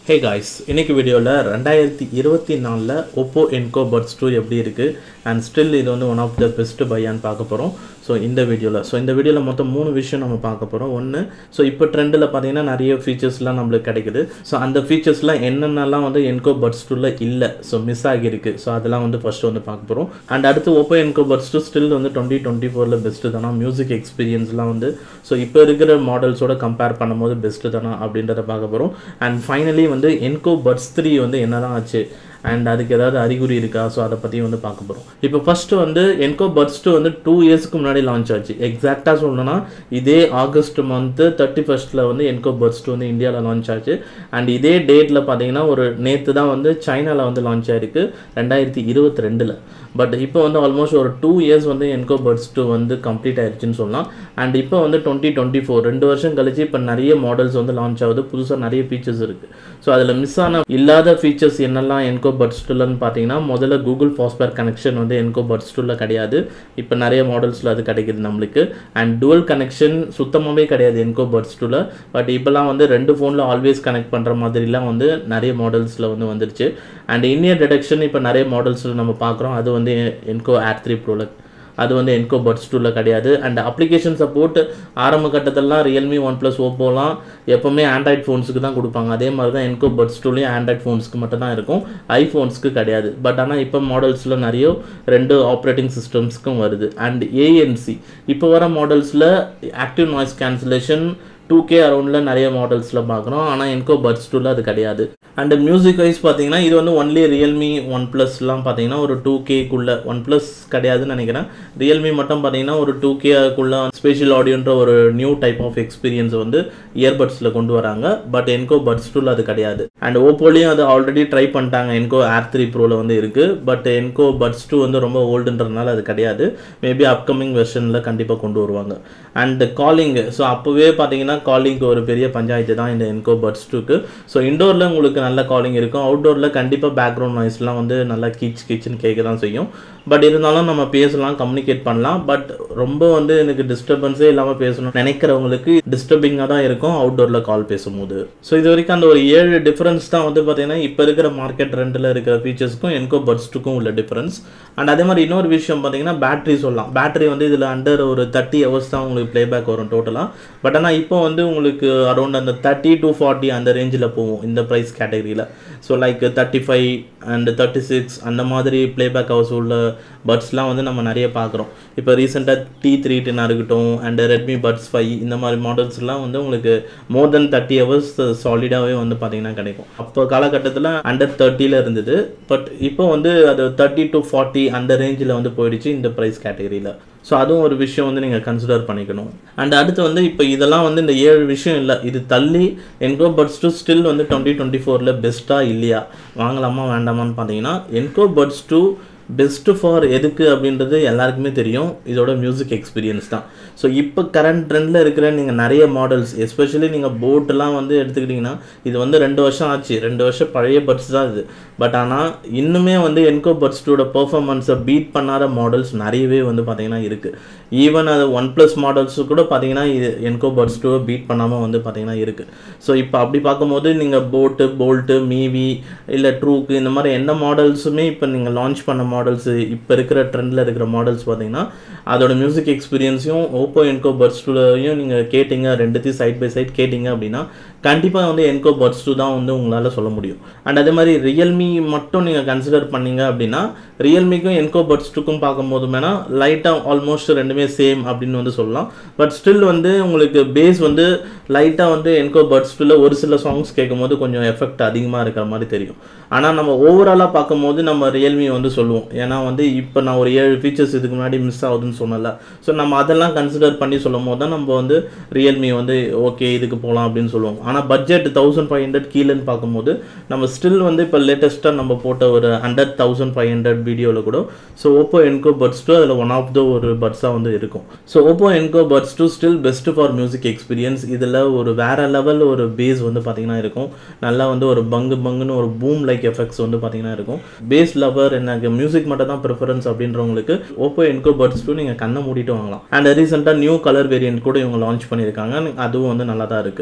hey guys இன்னைக்கு வீடியோவில் ரெண்டாயிரத்தி இருபத்தி நாலில் ஒப்போ என்கோ பட்ஸ் டூ எப்படி இருக்குது அண்ட் ஸ்டில் இது வந்து ஒன் ஆஃப் த பெஸ்ட் பையான்னு பார்க்க போகிறோம் ஸோ இந்த வீடியோவில் ஸோ இந்த வீடியோவில் மொத்தம் மூணு விஷயம் நம்ம பார்க்க போகிறோம் ஒன்று ஸோ இப்போ ட்ரெண்டில் பார்த்தீங்கன்னா நிறைய ஃபீச்சர்ஸ்லாம் நம்மளுக்கு கிடைக்குது ஸோ அந்த ஃபீச்சர்ஸ்லாம் என்னென்னலாம் வந்து என்கோ பட்ஸ் டூவில் இல்லை ஸோ மிஸ் ஆகியிருக்கு ஸோ அதெல்லாம் வந்து ஃபஸ்ட்டு வந்து பார்க்க போகிறோம் அண்ட் அடுத்து Oppo Enco buds two still வந்து டுவெண்ட்டி டுவெண்ட்டி ஃபோரில் பெஸ்ட்டு தானா மியூசிக் எக்ஸ்பீரியன்ஸ்லாம் வந்து ஸோ இப்போ இருக்கிற மாடல்ஸோட கம்பேர் பண்ணும்போது பெஸ்ட்டு தானா அப்படின்றத பார்க்க போகிறோம் அண்ட் ஃபைனலி வந்து என்கோ பட்ஸ் த்ரீ வந்து என்னதான் ஆச்சு அண்ட் அதுக்கு ஏதாவது அறிகுறி இருக்கா ஸோ அதை பற்றி வந்து பார்க்க போகிறோம் இப்போ ஃபஸ்ட்டு வந்து என்கோ பட்ஸ் டூ வந்து டூ இயர்ஸ்க்கு முன்னாடி லான்ச் ஆச்சு எக்ஸாக்டாக சொல்லணும்னா இதே ஆகஸ்ட் மந்த்து தேர்ட்டி ஃபஸ்ட்டில் வந்து என்கோ பட்ஸ் டூ வந்து இந்தியாவில் லான்ச் ஆச்சு அண்ட் இதே டேட்டில் பார்த்தீங்கன்னா ஒரு நேற்று தான் வந்து சைனாவில் வந்து லான்ச் ஆயிருக்கு ரெண்டாயிரத்தி இருபத்தி ரெண்டில் பட் இப்போ வந்து ஆல்மோஸ்ட் ஒரு டூ இயர்ஸ் வந்து என்கோ பட்ஸ் டூ வந்து கம்ப்ளீட் ஆயிடுச்சுன்னு சொல்லலாம் அண்ட் இப்போ வந்து டுவெண்ட்டி டுவெண்ட்டி ஃபோர் ரெண்டு வருஷம் கழிச்சு இப்போ நிறைய மாடல்ஸ் வந்து லான்ச் ஆகுது புதுசாக நிறைய ஃபீச்சர்ஸ் இருக்குது ஸோ அதில் மிஸ் ஆன இல்லாத ஃபீச்சர்ஸ் என்னெல்லாம் என்கோ பட்ஸ் டூலன்னு பார்த்தீங்கன்னா முதல்ல கூகுள் ஃபாஸ்பேர் கனெக்ஷன் வந்து என்கோ பட்ஸ் டூவில் கிடையாது இப்போ நிறைய மாடல்ஸில் அது கிடைக்குது நம்மளுக்கு அண்ட் டுவல் கனெக்ஷன் சுத்தமாகவே கிடையாது என்கோ பட்ஸ் டூவில் பட் இப்போலாம் வந்து ரெண்டு ஃபோனில் ஆல்வேஸ் கனெக்ட் பண்ணுற மாதிரிலாம் வந்து நிறைய மாடல்ஸில் வந்து வந்துருச்சு அண்ட் இன்னியர் டிடெக்ஷன் இப்போ நிறைய மாடல்ஸில் நம்ம பார்க்குறோம் அது வந்து என்கோ ஏர் த்ரீ ப்ரோவில் அது வந்து என்கோ பட்ஸ் டூவில் கிடையாது அண்ட் அப்ளிகேஷன் சப்போர்ட் ஆரம்ப கட்டத்திலலாம் ரியல்மி ஒன் ப்ளஸ் ஓப்போலாம் எப்போவுமே ஆண்ட்ராய்ட் ஃபோன்ஸுக்கு தான் கொடுப்பாங்க அதே மாதிரி தான் என்கோ பட்ஸ் டூலையும் ஆண்ட்ராய்ட் ஃபோன்ஸ்க்கு மட்டும் தான் இருக்கும் ஐஃபோன்ஸ்க்கு கிடையாது பட் ஆனால் இப்போ மாடல்ஸில் நிறைய ரெண்டு ஆப்ரேட்டிங் சிஸ்டம்ஸ்க்கும் வருது அண்ட் ஏஎன்சி இப்போ வர மாடல்ஸில் active noise cancellation two K அரௌண்டில் நிறைய மாடல்ஸில் பார்க்குறோம் ஆனால் என்கோ பட்ஸ் டூவில் அது கிடையாது அண்ட் மியூசிக் வைஸ் பார்த்தீங்கன்னா இது வந்து ஒன்லி ரியல்மி ஒன் ப்ளஸ்லாம் பார்த்தீங்கன்னா ஒரு டூ கேக்குள்ளே ஒன் ப்ளஸ் கிடையாதுன்னு நினைக்கிறேன் ரியல்மி மட்டும் பார்த்தீங்கன்னா ஒரு டூ கேக்குள்ளே ஸ்பெஷல் ஆடியோன்ற ஒரு நியூ டைப் ஆஃப் எக்ஸ்பீரியன்ஸ் வந்து இயர்பட்ஸில் கொண்டு வராங்க பட் என்கோ பட்ஸ் டூவில் அது கிடையாது அண்ட் ஓப்போலையும் அது ஆல்ரெடி ட்ரை பண்ணிட்டாங்க என்கோ ஏர் த்ரீ ப்ரோவில் வந்து இருக்குது பட் என்கோ பட்ஸ் டூ வந்து ரொம்ப ஓல்டுன்றதுனால அது கிடையாது மேபி அப்கமிங் வெர்ஷனில் கண்டிப்பாக கொண்டு வருவாங்க அண்ட் காலிங் ஸோ அப்போவே பார்த்தீங்கன்னா காலிங்க்கு ஒரு பெரிய பஞ்சாயத்து தான் இந்த என்கோ பட்ஸ் டூக்கு ஸோ இண்டோரில் உங்களுக்கு நல்ல காலிங் இருக்கும் அவுட்டோரில் கண்டிப்பாக பேக்ரவுண்ட் நாய்ஸ்லாம் வந்து நல்லா கீச் கீச்சுன்னு கேட்க தான் செய்யும் பட் இருந்தாலும் நம்ம பேசலாம் கம்யூனிகேட் பண்ணலாம் பட் ரொம்ப வந்து எனக்கு டிஸ்டர்பன்ஸே இல்லாமல் பேசணும் நினைக்கிறவங்களுக்கு டிஸ்டர்பிங்காக தான் இருக்கும் அவுட்டோரில் கால் பேசும்போது ஸோ இது வரைக்கும் அந்த ஒரு ஏழு டிஃப்ரென்ஸ் தான் வந்து பார்த்தீங்கன்னா இப்போ இருக்கிற மார்க்கெட் ரெண்டில் இருக்கிற ஃபீச்சர்ஸ்க்கும் என்கோ பட்ஸ்ட்டுக்கும் உள்ள டிஃப்ரென்ஸ் அண்ட் அதே மாதிரி இன்னொரு விஷயம் பார்த்தீங்கன்னா பேட்டரி சொல்லலாம் பேட்டரி வந்து இதில் அண்டர் ஒரு தேர்ட்டி ஹவர்ஸ் தான் உங்களுக்கு ப்ளேபேக் வரும் டோட்டலாக பட் ஆனால் இப்போ வந்து உங்களுக்கு அரௌண்ட் அந்த தேர்ட்டி டு ஃபார்ட்டி அந்த ரேஞ்சில் போகும் இந்த ப்ரைஸ் கேட்டகரியில் so like thirty five and thirty six அந்த மாதிரி ப்ளேபேக் ஹவர்ஸ் உள்ள பட்ஸ்லாம் வந்து நம்ம நிறைய பார்க்குறோம் இப்போ ரீசெண்டாக டி த்ரீ டென்னாக இருக்கட்டும் அண்ட் ரெட்மி பட்ஸ் ஃபைவ் இந்த மாதிரி மாடல்ஸ்லாம் வந்து உங்களுக்கு மோர் தென் தேர்ட்டி ஹவர்ஸ் சாலிடாகவே வந்து பார்த்தீங்கன்னா கிடைக்கும் அப்போ காலகட்டத்தில் அண்டர் தேர்ட்டியில் இருந்தது பட் இப்போ வந்து அது தேர்ட்டி டு ஃபார்ட்டி அந்த ரேஞ்சில் வந்து போயிடுச்சு இந்த ப்ரைஸ் கேட்டகரியில் ஸோ அதுவும் ஒரு விஷயம் வந்து நீங்கள் கன்சிடர் பண்ணிக்கணும் அண்ட் அடுத்து வந்து இப்போ இதெல்லாம் வந்து இந்த ஏழு விஷயம் இல்லை இது தள்ளி என்கோ பட்ஸ் டூ ஸ்டில் வந்து டுவெண்ட்டி டுவெண்ட்டி ஃபோரில் பெஸ்ட்டாக இல்லையா வாங்கலாமா வேண்டாமான்னு பார்த்தீங்கன்னா என்கோ பட்ஸ் டூ பெஸ்ட்டு ஃபார் எதுக்கு அப்படின்றது எல்லாருக்குமே தெரியும் இதோட மியூசிக் எக்ஸ்பீரியன்ஸ் தான் ஸோ இப்போ கரண்ட் ட்ரெண்டில் இருக்கிற நீங்கள் நிறைய மாடல்ஸ் எஸ்பெஷலி நீங்கள் போட்டெலாம் வந்து எடுத்துக்கிட்டிங்கன்னா இது வந்து ரெண்டு வருஷம் ஆச்சு ரெண்டு வருஷம் பழைய பட்ஸ் தான் இது பட் ஆனால் இன்னுமே வந்து என்கோ பட்ஸ் டூட பர்ஃபார்மன்ஸை பீட் பண்ணாத மாடல்ஸ் நிறையவே வந்து பார்த்திங்கன்னா இருக்குது ஈவன் அது ஒன் ப்ளஸ் மாடல்ஸு கூட பார்த்தீங்கன்னா இது என்கோ பட்ஸ் டூவை பீட் பண்ணாமல் வந்து பார்த்திங்கன்னா இருக்குது ஸோ இப்போ அப்படி பார்க்கும்போது நீங்கள் போட்டு போல்ட்டு மீவி இல்லை ட்ரூக்கு இந்த மாதிரி எந்த மாடல்ஸுமே இப்போ நீங்கள் லான்ச் பண்ண மாடல்ஸு இப்போ இருக்கிற ட்ரெண்டில் இருக்கிற மாடல்ஸ் பார்த்தீங்கன்னா அதோட மியூசிக் எக்ஸ்பீரியன்ஸையும் ஓப்போ என்கோ பட்ஸ் டூலையும் நீங்கள் கேட்டிங்க ரெண்டுத்தையும் சைட் பை சைட் கேட்டிங்க அப்படின்னா கண்டிப்பாக வந்து என்கோ பட்ஸ் டூ தான் வந்து உங்களால் சொல்ல முடியும் அண்ட் அதே மாதிரி ரியல்மி மட்டும் நீங்கள் கன்சிடர் பண்ணீங்க அப்படின்னா ரியல்மிக்கும் என்கோ பட்ஸ் டூக்கும் பார்க்கும்போது வேணால் லைட்டாக ஆல்மோஸ்ட் ரெண்டுமே சேம் அப்படின்னு வந்து சொல்லலாம் பட் ஸ்டில் வந்து உங்களுக்கு பேஸ் வந்து லைட்டாக வந்து என்கோ பட்ஸ் டூவில் ஒரு சில சாங்ஸ் கேட்கும்போது கொஞ்சம் எஃபெக்ட் அதிகமாக இருக்கிற மாதிரி தெரியும் ஆனால் நம்ம ஓவராலாக பார்க்கும்போது நம்ம ரியல்மி வந்து சொல்லுவோம் ஏன்னா வந்து இப்போ நான் ஒரு ஏழு ஃபீச்சர்ஸ் இதுக்கு முன்னாடி மிஸ் ஆகுதுன்னு சொன்னல ஸோ நம்ம அதெல்லாம் கன்சிடர் பண்ணி சொல்லும் போது தான் நம்ம வந்து ரியல்மி வந்து ஓகே இதுக்கு போகலாம் அப்படின்னு சொல்லுவோம் ஆனால் பட்ஜெட் தௌசண்ட் ஃபைவ் ஹண்ட்ரட் கீழேன்னு பார்க்கும்போது நம்ம ஸ்டில் வந்து இப்போ லேட்டஸ்ட்டாக நம்ம போட்ட ஒரு ஹண்ட்ரட் தௌசண்ட் ஃபைவ் ஹண்ட்ரட் வீடியோவில் கூட so Oppo Enco buds two அதில் ஒன் ஆஃப் த ஒரு பட்ஸாக வந்து இருக்கும் so Oppo Enco buds two still best for music experience இதில் ஒரு வேறு லெவல் ஒரு பேஸ் வந்து பார்த்திங்கன்னா இருக்கும் நல்லா வந்து ஒரு பங்கு பங்குன்னு ஒரு பூம் லைக் எஃபெக்ட்ஸ் வந்து பார்த்திங்கன்னா இருக்கும் பேஸ் லவர் எனக்கு மியூசிக் மட்டும் தான் ப்ரிஃபரன்ஸ் அப்படின்றவங்களுக்கு ஓப்போ என்கோ பட்ஸ் டூ நீங்கள் கண்ணை மூடிட்டு வாங்கலாம் அண்ட் ரீசெண்டாக நியூ கலர் வேரியன்ட் கூட இவங்க லான்ச் பண்ணியிருக்காங்க அதுவும் வந்து நல்லா தான் இருக்குது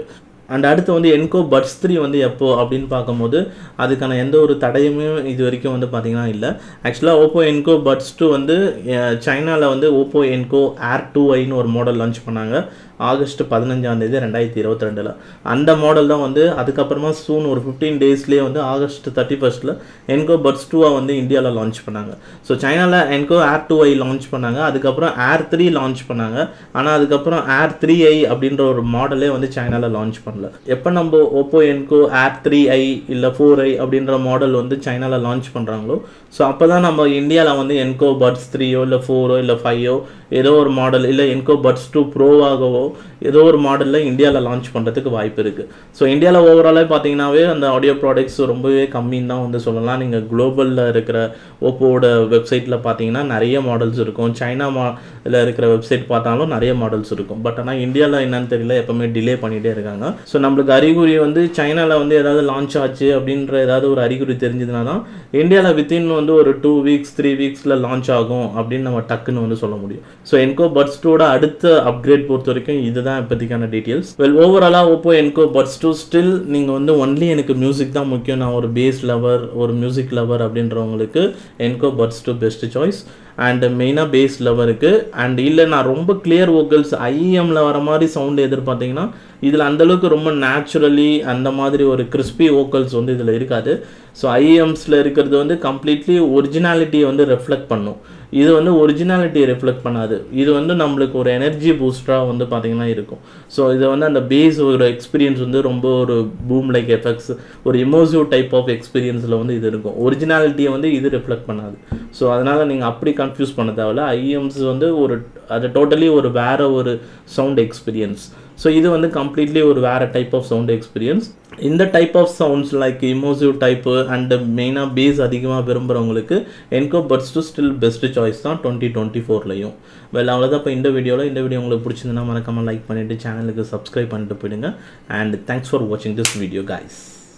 அண்ட் அடுத்து வந்து என்கோ பட்ஸ் த்ரீ வந்து எப்போ அப்படின்னு பார்க்கும்போது அதுக்கான எந்த ஒரு தடையுமே இது வரைக்கும் வந்து பார்த்தீங்கன்னா இல்லை ஆக்சுவலாக ஓப்போ என்கோ பட்ஸ் டூ வந்து சைனாவில் வந்து ஓப்போ என்கோ ஏர் டூ ஐன்னு ஒரு மாடல் லான்ச் பண்ணாங்க ஆகஸ்ட் பதினஞ்சாம் தேதி ரெண்டாயிரத்தி இருபத்தி ரெண்டில் அந்த மாடல் தான் வந்து அதுக்கப்புறமா சூன் ஒரு ஃபிஃப்டீன் டேஸ்லேயே வந்து ஆகஸ்ட் தேர்ட்டி ஃபஸ்ட்டில் என்கோ பட்ஸ் டூவை வந்து இந்தியாவில் லான்ச் பண்ணாங்க ஸோ சைனாவில் என்கோ ஏர் டூ ஐ லான்ச் பண்ணாங்க அதுக்கப்புறம் ஏர் த்ரீ லான்ச் பண்ணாங்க ஆனால் அதுக்கப்புறம் ஏர் த்ரீ ஐ அப்படின்ற ஒரு மாடலே வந்து சைனாவில் லான்ச் பண்ணல எப்போ நம்ம ஓப்போ என்கோ ஏர் த்ரீ ஐ இல்லை ஃபோர் ஐ அப்படின்ற மாடல் வந்து சைனாவில் லான்ச் பண்ணுறாங்களோ ஸோ அப்போ தான் நம்ம இந்தியாவில் வந்து என்கோ பட்ஸ் த்ரீயோ இல்லை ஃபோரோ இல்லை ஃபைவோ ஏதோ ஒரு மாடல் இல்லை என்கோ பட்ஸ் டூ ப்ரோவாகவோ ஏதோ ஒரு மாடலில் இந்தியாவில் லான்ச் பண்ணுறதுக்கு வாய்ப்பு இருக்குது ஸோ இந்தியாவில் ஓவராலாக பார்த்தீங்கன்னாவே அந்த ஆடியோ ப்ராடக்ட்ஸ் ரொம்பவே கம்மின்னு தான் வந்து சொல்லலாம் நீங்கள் குளோபலில் இருக்கிற ஓப்போவோட வெப்சைட்டில் பார்த்தீங்கன்னா நிறைய மாடல்ஸ் இருக்கும் சைனா மால இருக்கிற வெப்சைட் பார்த்தாலும் நிறைய மாடல்ஸ் இருக்கும் பட் ஆனால் இந்தியாவில் என்னன்னு தெரியல எப்பவுமே டிலே பண்ணிகிட்டே இருக்காங்க ஸோ நம்மளுக்கு அறிகுறி வந்து சைனாவில் வந்து ஏதாவது லான்ச் ஆச்சு அப்படின்ற ஏதாவது ஒரு அறிகுறி தெரிஞ்சதுனா தான் இந்தியாவில் வித்தின் வந்து ஒரு டூ வீக்ஸ் த்ரீ வீக்ஸில் லான்ச் ஆகும் அப்படின்னு நம்ம டக்குன்னு வந்து சொல்ல முடியும் ஸோ என்கோ பட்ஸ் டூட அடுத்த அப்கிரேட் பொறுத்த வரைக்கும் இதுதான் இப்போதைக்கான டீட்டெயில்ஸ் வெல் ஓவராலாக Oppo Enco buds two still நீங்கள் வந்து ஒன்லி எனக்கு மியூசிக் தான் முக்கியம் நான் ஒரு பேஸ் லவர் ஒரு மியூசிக் லவர் அப்படின்றவங்களுக்கு Enco buds two best choice and மெயினாக பேஸ் லவருக்கு அண்ட் இல்லை நான் ரொம்ப கிளியர் வோக்கல்ஸ் ஐஎம்ல வர மாதிரி சவுண்டு எதிர்பார்த்தீங்கன்னா இதில் அந்தளவுக்கு ரொம்ப நேச்சுரலி அந்த மாதிரி ஒரு கிறிஸ்பி வோக்கல்ஸ் வந்து இதில் இருக்காது ஸோ ஐஎம்ஸில் இருக்கிறது வந்து கம்ப்ளீட்லி ஒரிஜினாலிட்டியை வந்து ரெஃப்ளெக்ட் பண்ணும் இது வந்து ஒரிஜினாலிட்டியை ரெஃப்ளெக்ட் பண்ணாது இது வந்து நம்மளுக்கு ஒரு எனர்ஜி பூஸ்டராக வந்து பார்த்திங்கன்னா இருக்கும் ஸோ இது வந்து அந்த பேஸ் ஒரு எக்ஸ்பீரியன்ஸ் வந்து ரொம்ப ஒரு பூம் லைக் எஃபெக்ட்ஸ் ஒரு இமோசிவ் டைப் ஆஃப் எக்ஸ்பீரியன்ஸில் வந்து இது இருக்கும் ஒரிஜினாலிட்டியை வந்து இது ரிஃப்ளெக்ட் பண்ணாது ஸோ அதனால் நீங்கள் அப்படி கன்ஃபியூஸ் பண்ண தேவையில்ல ஐஎம்ஸ் வந்து ஒரு அது டோட்டலி ஒரு வேறு ஒரு சவுண்ட் எக்ஸ்பீரியன்ஸ் ஸோ இது வந்து கம்ப்ளீட்லி ஒரு வேறு டைப் ஆஃப் சவுண்ட் எக்ஸ்பீரியன்ஸ் இந்த type of sounds like immersive type and மெயினாக பேஸ் அதிகமாக விரும்புகிறவங்களுக்கு Enco buds two still best choice தான் டுவெண்ட்டி டுவெண்ட்டி ஃபோர்லையும் வெல் அவ்வளோதான் இப்போ இந்த வீடியோவில் இந்த வீடியோ உங்களுக்கு பிடிச்சிருந்தனா மறக்காமல் லைக் பண்ணிவிட்டு சேனலுக்கு சப்ஸ்கிரைப் பண்ணிட்டு போயிடுங்க அண்ட் தேங்க்ஸ் ஃபார் வாட்சிங் திஸ் வீடியோ கைஸ்